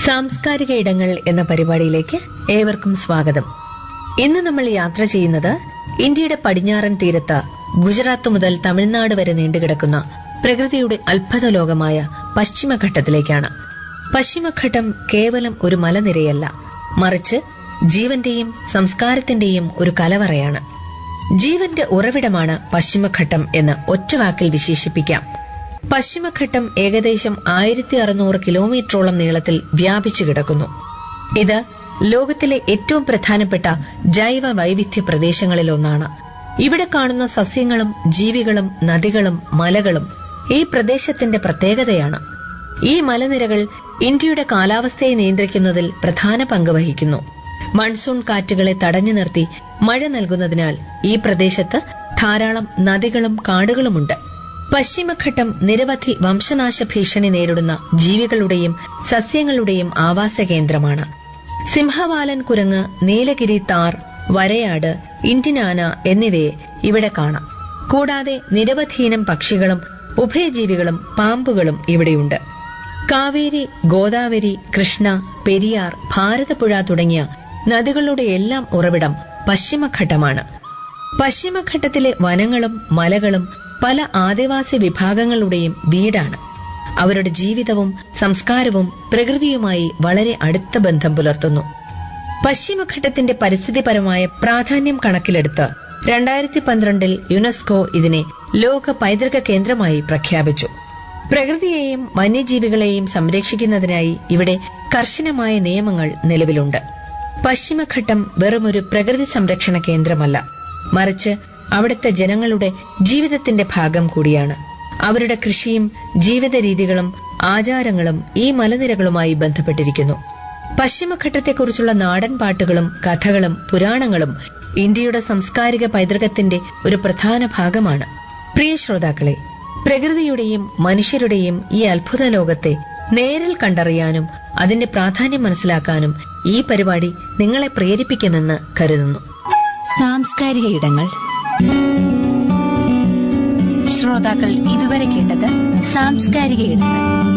സാംസ്കാരിക ഇടങ്ങൾ എന്ന പരിപാടിയിലേക്ക് ഏവർക്കും സ്വാഗതം ഇന്ന് നമ്മൾ യാത്ര ചെയ്യുന്നത് ഇന്ത്യയുടെ പടിഞ്ഞാറൻ തീരത്ത് ഗുജറാത്ത് മുതൽ തമിഴ്നാട് വരെ നീണ്ടുകിടക്കുന്ന പ്രകൃതിയുടെ അത്ഭുത ലോകമായ പശ്ചിമഘട്ടത്തിലേക്കാണ് പശ്ചിമഘട്ടം കേവലം ഒരു മലനിരയല്ല മറിച്ച് ജീവന്റെയും സംസ്കാരത്തിന്റെയും ഒരു കലവറയാണ് ജീവന്റെ ഉറവിടമാണ് പശ്ചിമഘട്ടം എന്ന് ഒറ്റവാക്കിൽ വിശേഷിപ്പിക്കാം പശ്ചിമഘട്ടം ഏകദേശം ആയിരത്തി അറുന്നൂറ് കിലോമീറ്ററോളം നീളത്തിൽ വ്യാപിച്ചു കിടക്കുന്നു ഇത് ലോകത്തിലെ ഏറ്റവും പ്രധാനപ്പെട്ട ജൈവ വൈവിധ്യ പ്രദേശങ്ങളിലൊന്നാണ് ഇവിടെ കാണുന്ന സസ്യങ്ങളും ജീവികളും നദികളും മലകളും ഈ പ്രദേശത്തിന്റെ പ്രത്യേകതയാണ് ഈ മലനിരകൾ ഇന്ത്യയുടെ കാലാവസ്ഥയെ നിയന്ത്രിക്കുന്നതിൽ പ്രധാന പങ്ക് വഹിക്കുന്നു മൺസൂൺ കാറ്റുകളെ തടഞ്ഞു നിർത്തി മഴ നൽകുന്നതിനാൽ ഈ പ്രദേശത്ത് ധാരാളം നദികളും കാടുകളുമുണ്ട് പശ്ചിമഘട്ടം നിരവധി വംശനാശ ഭീഷണി നേരിടുന്ന ജീവികളുടെയും സസ്യങ്ങളുടെയും ആവാസ കേന്ദ്രമാണ് സിംഹവാലൻ കുരങ്ങ് നീലഗിരി താർ വരയാട് ഇന്ത്യൻ ആന എന്നിവയെ ഇവിടെ കാണാം കൂടാതെ നിരവധിയിനം പക്ഷികളും ഉഭയജീവികളും പാമ്പുകളും ഇവിടെയുണ്ട് കാവേരി ഗോദാവരി കൃഷ്ണ പെരിയാർ ഭാരതപ്പുഴ തുടങ്ങിയ നദികളുടെ എല്ലാം ഉറവിടം പശ്ചിമഘട്ടമാണ് പശ്ചിമഘട്ടത്തിലെ വനങ്ങളും മലകളും പല ആദിവാസി വിഭാഗങ്ങളുടെയും വീടാണ് അവരുടെ ജീവിതവും സംസ്കാരവും പ്രകൃതിയുമായി വളരെ അടുത്ത ബന്ധം പുലർത്തുന്നു പശ്ചിമഘട്ടത്തിന്റെ പരിസ്ഥിതിപരമായ പ്രാധാന്യം കണക്കിലെടുത്ത് രണ്ടായിരത്തി പന്ത്രണ്ടിൽ യുനെസ്കോ ഇതിനെ ലോക പൈതൃക കേന്ദ്രമായി പ്രഖ്യാപിച്ചു പ്രകൃതിയെയും വന്യജീവികളെയും സംരക്ഷിക്കുന്നതിനായി ഇവിടെ കർശനമായ നിയമങ്ങൾ നിലവിലുണ്ട് പശ്ചിമഘട്ടം വെറുമൊരു പ്രകൃതി സംരക്ഷണ കേന്ദ്രമല്ല മറിച്ച് അവിടുത്തെ ജനങ്ങളുടെ ജീവിതത്തിന്റെ ഭാഗം കൂടിയാണ് അവരുടെ കൃഷിയും ജീവിത രീതികളും ആചാരങ്ങളും ഈ മലനിരകളുമായി ബന്ധപ്പെട്ടിരിക്കുന്നു പശ്ചിമഘട്ടത്തെക്കുറിച്ചുള്ള നാടൻ പാട്ടുകളും കഥകളും പുരാണങ്ങളും ഇന്ത്യയുടെ സാംസ്കാരിക പൈതൃകത്തിന്റെ ഒരു പ്രധാന ഭാഗമാണ് പ്രിയ ശ്രോതാക്കളെ പ്രകൃതിയുടെയും മനുഷ്യരുടെയും ഈ അത്ഭുത ലോകത്തെ നേരിൽ കണ്ടറിയാനും അതിന്റെ പ്രാധാന്യം മനസ്സിലാക്കാനും ഈ പരിപാടി നിങ്ങളെ പ്രേരിപ്പിക്കുമെന്ന് കരുതുന്നു സാംസ്കാരിക ഇടങ്ങൾ ശ്രോതാക്കൾ ഇതുവരെ കേട്ടത് സാംസ്കാരിക ഇടങ്ങൾ